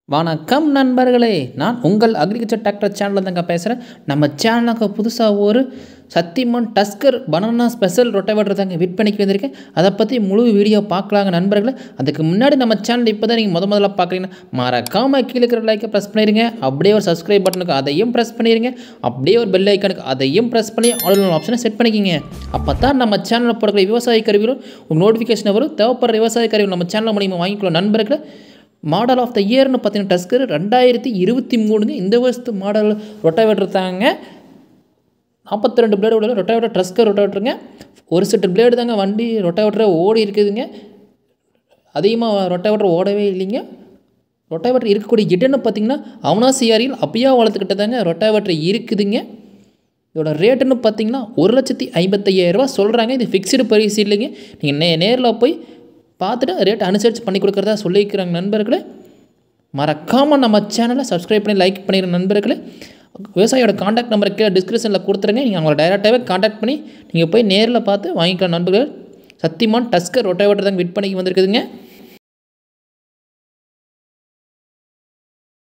வணக்கம் நண்பர்களே நான் உங்கள் அக்ரிகல்ச்சர் டிராக்டர் சேனலில் தாங்க பேசுகிறேன் நம்ம சேனலுக்கு புதுசாக ஒரு சத்தியமன் டஸ்கர் பனானா ஸ்பெஷல் ரொட்டவேட்டர் தாங்க விற்பனைக்கு வந்திருக்கேன் அதை பற்றி முழு வீடியோ பார்க்கலாங்க நண்பர்களே அதுக்கு முன்னாடி நம்ம சேனல் இப்போ தான் நீங்கள் முத முதல்ல பார்க்குறீங்கன்னா மறக்காமல் கீழே இருக்கிற லைக்கை ப்ரெஸ் பண்ணிடுங்க அப்படியே ஒரு சப்ஸ்கிரைப் பட்டனுக்கு அதையும் ப்ரெஸ் பண்ணிடுங்க அப்படியே ஒரு பெல் ஐக்கனுக்கு அதையும் ப்ரெஸ் பண்ணி ஆல் ஆப்ஷனை செட் பண்ணிக்கிங்க அப்போ தான் நம்ம சேனலில் போடுற விவசாய கருவிகளும் உங்கள் நோட்டிஃபிகேஷன் வரும் தேவைப்படுற விவசாய கருவிகள் நம்ம சேனல் மூலியமாக வாங்கிக்கலாம் நண்பர்களை மாடல் ஆஃப் த இயர்னு பார்த்தீங்கன்னா டஸ்கர் ரெண்டாயிரத்தி இருபத்தி மூணுங்க இந்த வருஷத்து மாடல் ரொட்டாவேட்டர் தாங்க நாற்பத்தி ரெண்டு பிளேடு உள்ள ரொட்டாவேட்டர் டஸ்கர் ரொட்டாவேட்டருங்க ஒரு செட்டு பிளேடு தாங்க வண்டி ரொட்டாவேட்டரை ஓடி இருக்குதுங்க அதிகமாக ரொட்டாவேட்டர் ஓடவே இல்லைங்க ரொட்டாவேட்டர் இருக்கக்கூடிய இடம்னு பார்த்தீங்கன்னா அவனாசியாரியில் அப்பையா வளர்த்துக்கிட்ட தாங்க ரொட்டாவேட்டர் இருக்குதுங்க இதோட ரேட்டுன்னு பார்த்தீங்கன்னா ஒரு லட்சத்தி ஐம்பத்தையாயிரரூபா சொல்கிறாங்க இது ஃபிக்ஸ்டு பரிசு இல்லைங்க நீங்கள் நே நேரில் போய் பார்த்துட்டு ரேட் அனுசரித்து பண்ணி கொடுக்குறதா சொல்லியிருக்கிறாங்க நண்பர்களே மறக்காமல் நம்ம சேனலை சப்ஸ்கிரைப் பண்ணி லைக் பண்ணிடுற நண்பர்களே விவசாயியோட காண்டாக்ட் நம்பர் கீழே டிஸ்கிரிப்ஷனில் கொடுத்துருங்க நீங்கள் அவங்கள டைரெக்டாகவே காண்டாக்ட் பண்ணி நீங்கள் போய் நேரில் பார்த்து வாங்கிக்கலாம் நண்பர்கள் சத்தியமான் டஸ்கர் ரொட்டாவேட்டர் தாங்க விற்பனைக்கு வந்திருக்குதுங்க